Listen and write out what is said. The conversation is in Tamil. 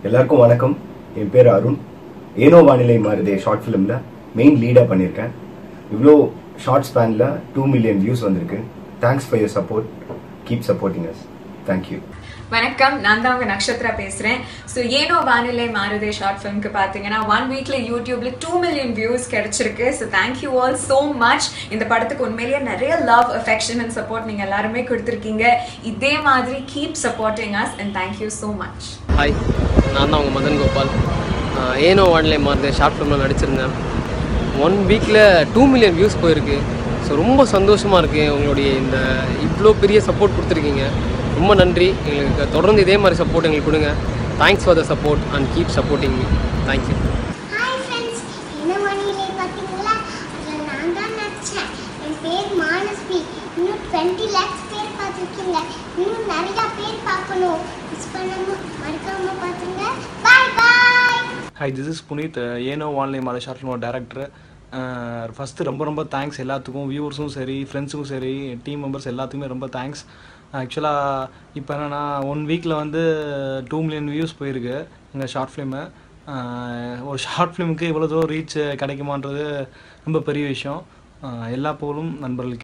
எல்லாருக்கும் வணக்கம் என் பேர் அருண் ஏனோ வானிலை மாறுதே ஷார்ட் ஃபிலிமில் மெயின் லீடாக பண்ணியிருக்கேன் இவ்வளோ ஷார்ட் ஸ்பேனில் டூ மில்லியன் வியூஸ் வந்திருக்கு thanks for your support keep supporting us thank you வணக்கம் நான் தான் உங்க நக்ஷத்ரா பேசுறேன் ஸோ ஏனோ வானிலை மாறுதே ஷார்ட் ஃபிலிம்க்கு பார்த்தீங்கன்னா ஒன் வீக்ல யூடியூப்ல டூ மில்லியன் வியூஸ் கிடைச்சிருக்கு so thank you all so much இந்த படத்துக்கு உண்மையிலேயே நிறைய லவ் அஃபெக்ஷன் அண்ட் சப்போர்ட் நீங்க எல்லாருமே கொடுத்துருக்கீங்க இதே மாதிரி keep supporting us and thank you so much hi நான் தான் உங்கள் மதன் கோபால் ஆஹ் ஏனோ வானிலை மாறுது ஷார்ட் ஃபிலிமில் நடிச்சிருந்தேன் ஒன் வீக்கில் டூ மில்லியன் வியூஸ் போயிருக்கு ஸோ ரொம்ப சந்தோஷமாக இருக்குது உங்களுடைய இந்த இவ்வளோ பெரிய சப்போர்ட் கொடுத்துருக்கீங்க ரொம்ப நன்றி எங்களுக்கு தொடர்ந்து இதே மாதிரி சப்போர்ட் எங்களுக்கு கொடுங்க thanks for the support and keep supporting me thank you hi friends என்ன மணியிலே பார்த்தீங்களா அதில் நான் தான் நடித்தேன் என் பேர் மானஸ்வி இன்னும் டுவெண்ட்டி லேக்ஸ் பேர் பார்த்துருக்கீங்க இன்னும் நிறையா பேர் பார்க்கணும் மிஸ் பண்ணாம மறக்காம பார்த்துங்க bye bye hi this is Puneeth ஏனோ வான்லை மாத ஷார்ட் ஃபிலிமோட டேரக்டர் ஃபஸ்ட்டு ரொம்ப ரொம்ப தேங்க்ஸ் எல்லாத்துக்கும் வியூவர்ஸும் சரி ஃப்ரெண்ட்ஸுக்கும் சரி டீம் மெம்பர்ஸ் எல்லாத்துக்குமே ரொம்ப தேங்க்ஸ் ஆக்சுவலாக இப்போ என்னென்னா ஒன் வீக்கில் வந்து டூ மில்லியன் வியூஸ் போயிருக்கு எங்கள் ஷார்ட் ஃபிலிமு ஒரு ஷார்ட் ஃபிலிமுக்கு இவ்வளோ தூரம் ரீச் கிடைக்குமான்றது ரொம்ப பெரிய விஷயம் ஆஹ் எல்லா புகழும் நண்பர்களுக்கு